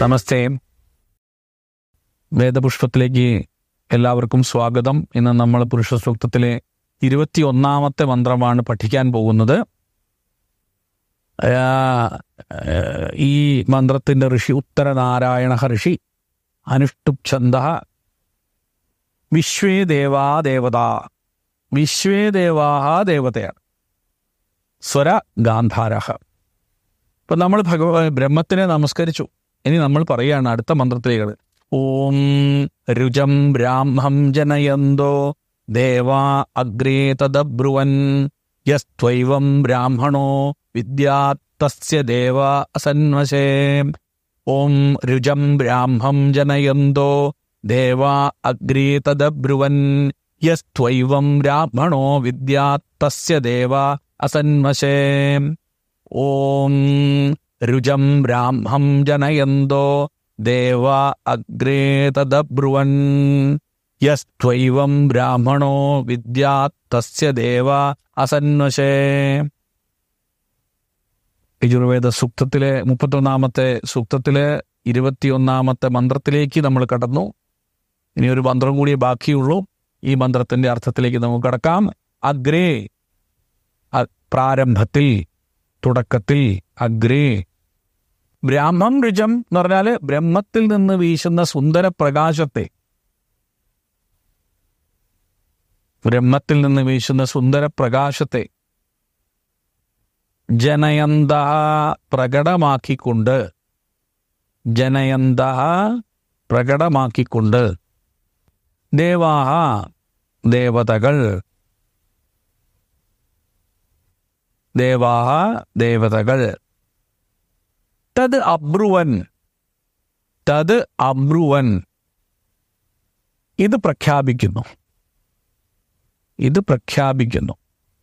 നമസ്തേ വേദപുഷ്പത്തിലേക്ക് എല്ലാവർക്കും സ്വാഗതം ഇന്ന് നമ്മൾ പുരുഷ സൂക്തത്തിലെ ഇരുപത്തിയൊന്നാമത്തെ മന്ത്രമാണ് പഠിക്കാൻ പോകുന്നത് ആ, ഈ മന്ത്രത്തിന്റെ ഋഷി ഉത്തരനാരായണ ഋഷി അനുഷ്ടുപ് ഛന്ദ വിശ്വേ ദേവാ ദേവത വിശ്വേ ദേവാഹ ദേവതയാണ് സ്വര ഗാന്ധാരഹ ഇപ്പൊ നമ്മൾ ഭഗവ ബ്രഹ്മത്തിനെ നമസ്കരിച്ചു ഇനി നമ്മൾ പറയുകയാണ് അടുത്ത മന്ത്രത്തിലേക്ക് ഓം രുജം ബ്രാഹ്മം ജനയന്തോ ദേവാ അഗ്രേ തദബ്രുവൻ യസ്ത്വൈവം ബ്രാഹ്മണോ വിദ്യാത്തസ്യ ദേവ അസന്വശേ ഓം രുജം ബ്രാഹ്മം ജനയന്തോ ദേവാ അഗ്രേ തദബ്രുവൻ യസ്ത്വൈവം ബ്രാഹ്മണോ വിദ്യാത്തസ്യ ദേവ അസന്വശേ ഓം രുജം ബ്രാഹ്മം ജനയന്തോ ദേവ അഗ്രേ തദബ്രുവൻ യസ്ത്വൈവം ബ്രാഹ്മണോ വിദ്യാത് തസ്യ ദേവ അസന്വശേ യജുർവേദ സൂക്തത്തിലെ മുപ്പത്തൊന്നാമത്തെ സൂക്തത്തിലെ ഇരുപത്തിയൊന്നാമത്തെ മന്ത്രത്തിലേക്ക് നമ്മൾ കടന്നു ഇനി ഒരു മന്ത്രം കൂടിയേ ബാക്കിയുള്ളൂ ഈ മന്ത്രത്തിന്റെ അർത്ഥത്തിലേക്ക് നമുക്ക് കടക്കാം അഗ്രേ അ- പ്രാരംഭത്തിൽ തുടക്കത്തിൽ അഗ്രേ ബ്രാഹ്മം രുചം എന്ന് പറഞ്ഞാല് ബ്രഹ്മത്തിൽ നിന്ന് വീശുന്ന സുന്ദര പ്രകാശത്തെ ബ്രഹ്മത്തിൽ നിന്ന് വീശുന്ന സുന്ദര പ്രകാശത്തെ ജനയന്ത പ്രകടമാക്കിക്കൊണ്ട് ജനയന്ത പ്രകടമാക്കിക്കൊണ്ട് ദേവാഹ ദേവതകൾ ദേവാഹ ദേവതകൾ തത് അബ്രുവൻ തത് അബ്രുവൻ ഇത് പ്രഖ്യാപിക്കുന്നു ഇത് പ്രഖ്യാപിക്കുന്നു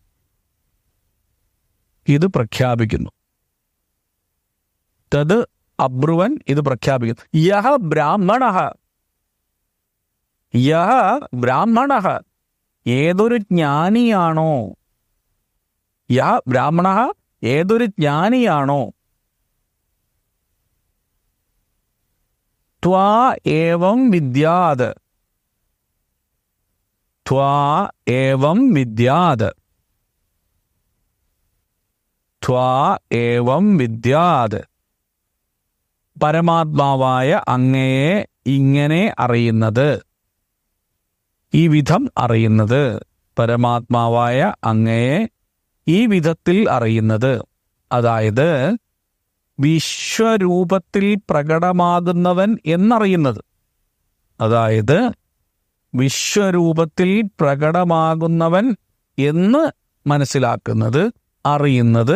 ഇത് പ്രഖ്യാപിക്കുന്നു തത് അബ്രുവൻ ഇത് പ്രഖ്യാപിക്കുന്നു യഹ ബ്രാഹ്മണ യഹ ബ്രാഹ്മണ ഏതൊരു ജ്ഞാനിയാണോ യഹ ബ്രാഹ്മണ ഏതൊരു ജ്ഞാനിയാണോ ത്വാ ഏവം വിദ്യാത് ത്വാ ഏവം വിദ്യാത് ത്വാ ഏവം വിദ്യാത് പരമാത്മാവായ അങ്ങയെ ഇങ്ങനെ അറിയുന്നത് ഈ വിധം അറിയുന്നത് പരമാത്മാവായ അങ്ങയെ ഈ വിധത്തിൽ അറിയുന്നത് അതായത് വിശ്വരൂപത്തിൽ പ്രകടമാകുന്നവൻ എന്നറിയുന്നത് അതായത് വിശ്വരൂപത്തിൽ പ്രകടമാകുന്നവൻ എന്ന് മനസ്സിലാക്കുന്നത് അറിയുന്നത്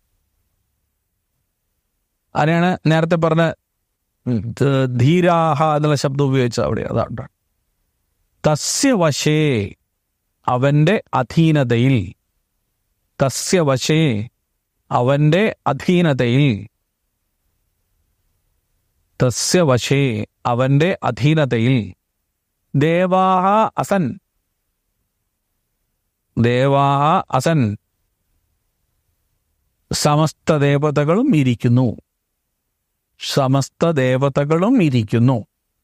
അതിനാണ് നേരത്തെ പറഞ്ഞ ഉം, ധ- ധീരാഹ എന്നുള്ള ശബ്ദം ഉപയോഗിച്ച അവിടെ അതാണ് തസ്യ വശേ അവന്റെ അധീനതയിൽ തസ്യ വശേ അവന്റെ അധീനതയിൽ തസ്യ വശേ അവന്റെ അധീനതയിൽ ദേവാഹ അസൻ ദേവാഹ അസൻ സമസ്ത ദേവതകളും ഇരിക്കുന്നു സമസ്ത ദേവതകളും ഇരിക്കുന്നു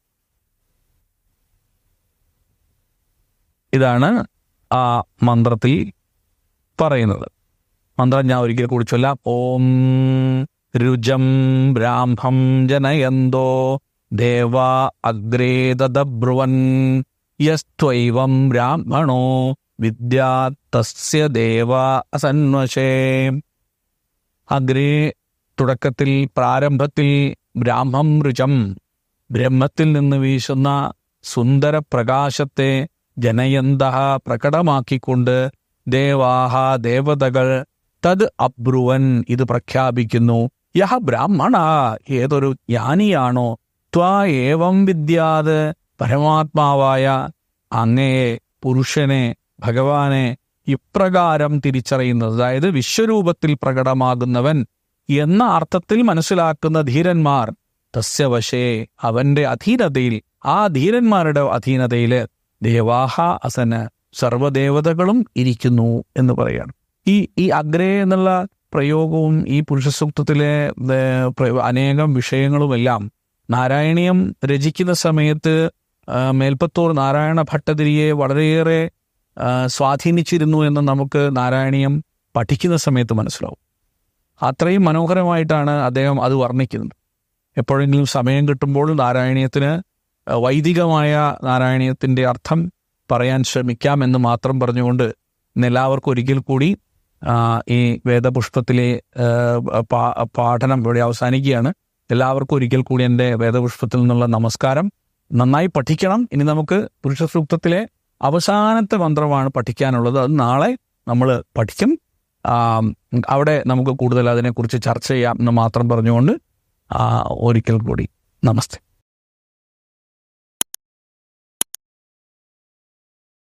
ഇതാണ് ആ മന്ത്രത്തിൽ പറയുന്നത് മന്ത്രം ഞാൻ ഒരിക്കൽ കൂടി ചൊല്ലാം ഓം രുജം ബ്രാഹ്മം ജനയന്തോ ദേവ അഗ്രേ തദബ്രുവൻ യസ്ത്വൈവം ബ്രാഹ്മണോ വിദ്യാ തസ്യ ദേവ അസന്വശേ അഗ്രേ തുടക്കത്തിൽ പ്രാരംഭത്തിൽ ബ്രാഹ്മം രുചം ബ്രഹ്മത്തിൽ നിന്ന് വീശുന്ന സുന്ദര പ്രകാശത്തെ ജനയന്ത പ്രകടമാക്കിക്കൊണ്ട് ദേവാഹ ദേവതകൾ തത് അബ്രുവൻ ഇത് പ്രഖ്യാപിക്കുന്നു യഹ ബ്രാഹ്മണ ഏതൊരു ജ്ഞാനിയാണോ ത്വാ ഏവം വിദ്യാത് പരമാത്മാവായ അങ്ങയെ പുരുഷനെ ഭഗവാനെ ഇപ്രകാരം തിരിച്ചറിയുന്നത് അതായത് വിശ്വരൂപത്തിൽ പ്രകടമാകുന്നവൻ എന്ന അർത്ഥത്തിൽ മനസ്സിലാക്കുന്ന ധീരന്മാർ തസ്യവശേ അവന്റെ അധീനതയിൽ ആ ധീരന്മാരുടെ അധീനതയില് ദേവാഹ അസന് സർവദേവതകളും ഇരിക്കുന്നു എന്ന് പറയാണ് ഈ ഈ അഗ്രേ എന്നുള്ള പ്രയോഗവും ഈ പുരുഷസൂക്തത്തിലെ ഏ, പ്രയോ- അനേകം വിഷയങ്ങളുമെല്ലാം നാരായണീയം രചിക്കുന്ന സമയത്ത് ആ, മേൽപ്പത്തൂർ നാരായണ ഭട്ടതിരിയെ വളരെയേറെ ആ, സ്വാധീനിച്ചിരുന്നു എന്ന് നമുക്ക് നാരായണീയം പഠിക്കുന്ന സമയത്ത് മനസ്സിലാവും അത്രയും മനോഹരമായിട്ടാണ് അദ്ദേഹം അത് വർണ്ണിക്കുന്നത് എപ്പോഴെങ്കിലും സമയം കിട്ടുമ്പോൾ നാരായണീയത്തിന് ആ, വൈദികമായ നാരായണീയത്തിൻ്റെ അർത്ഥം പറയാൻ ശ്രമിക്കാമെന്ന് മാത്രം പറഞ്ഞുകൊണ്ട് ഇന്ന് എല്ലാവർക്കും ഒരിക്കൽ കൂടി ആ, ഈ വേദപുഷ്പത്തിലെ ആ, പാ- പാഠനം ഇവിടെ അവസാനിക്കുകയാണ് എല്ലാവർക്കും ഒരിക്കൽ കൂടി എൻ്റെ വേദപുഷ്പത്തിൽ നിന്നുള്ള നമസ്കാരം നന്നായി പഠിക്കണം ഇനി നമുക്ക് പുരുഷ സൂക്തത്തിലെ അവസാനത്തെ മന്ത്രമാണ് പഠിക്കാനുള്ളത് അത് നാളെ നമ്മൾ പഠിക്കും ആ, അവിടെ നമുക്ക് കൂടുതൽ അതിനെക്കുറിച്ച് ചർച്ച ചെയ്യാം എന്ന് മാത്രം പറഞ്ഞുകൊണ്ട് ആ, ഒരിക്കൽ കൂടി നമസ്തേ